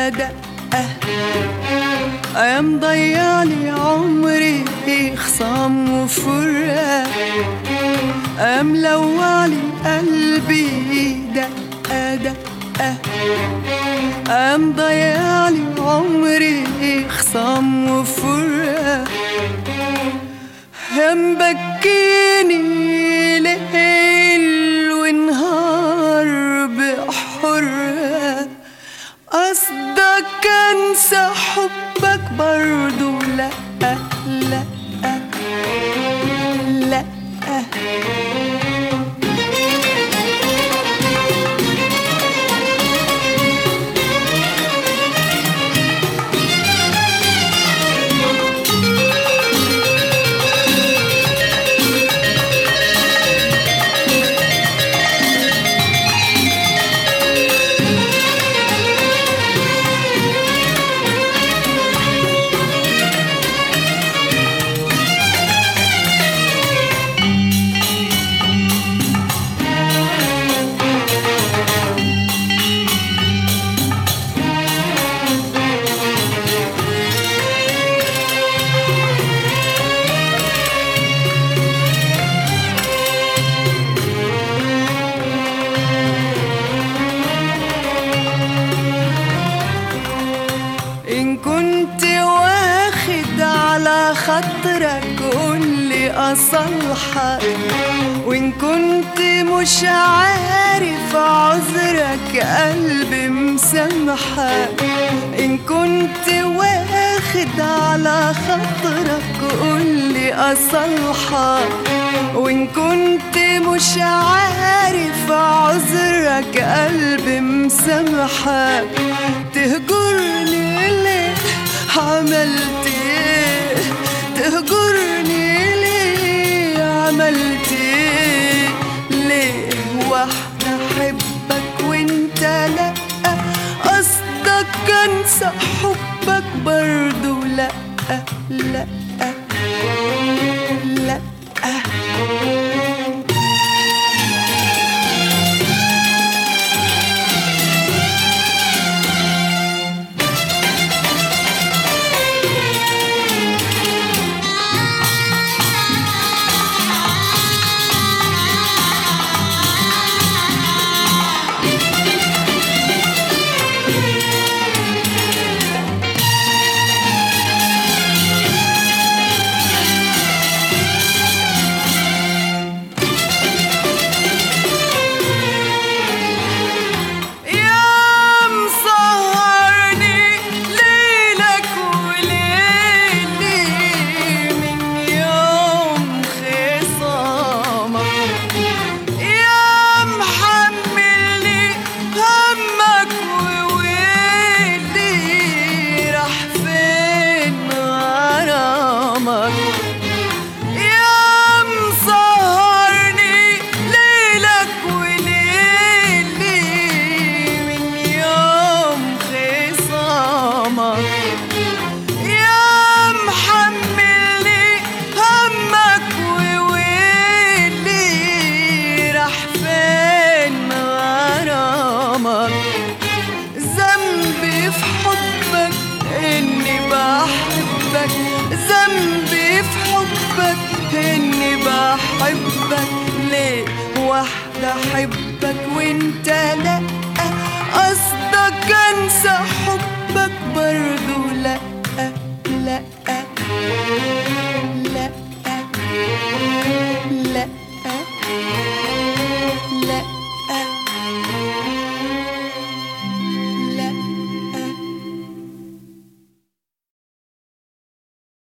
دقة يا مضيعلي عمري خصام وفرقة يا ملوعلي قلبي دقة دقة يا مضيعلي عمري خصام وفرقة يا مبكيني ليل ونهار بحرة قصدك انسى حبك برضو لا لا لا إن كنت واخد على خاطرك قولي أصلحك وإن كنت مش عارف عذرك قلبي مسامحك إن كنت واخد على خاطرك قولي أصلحك وإن كنت مش عارف عذرك قلبي مسامحك تهجرني ليه عملت ايه تهجرني ليه عملت ايه ليه واحدة احبك وانت لا قصدك انسى حبك برضو لا لا لا يا مسهرني ليلك وليلي من يوم خصامك يا محملني همك وويلي راح فين غرامك يا مسهرني ليلك وليلي من يوم خصامك يا محملني همك وويلي راح فين غرامك ذنبي في حبك اني بحبك ذنبي في حبك اني بحبك ليه واحدة احبك وانت لا قصدك انسى حبك برضو لا لا لا لا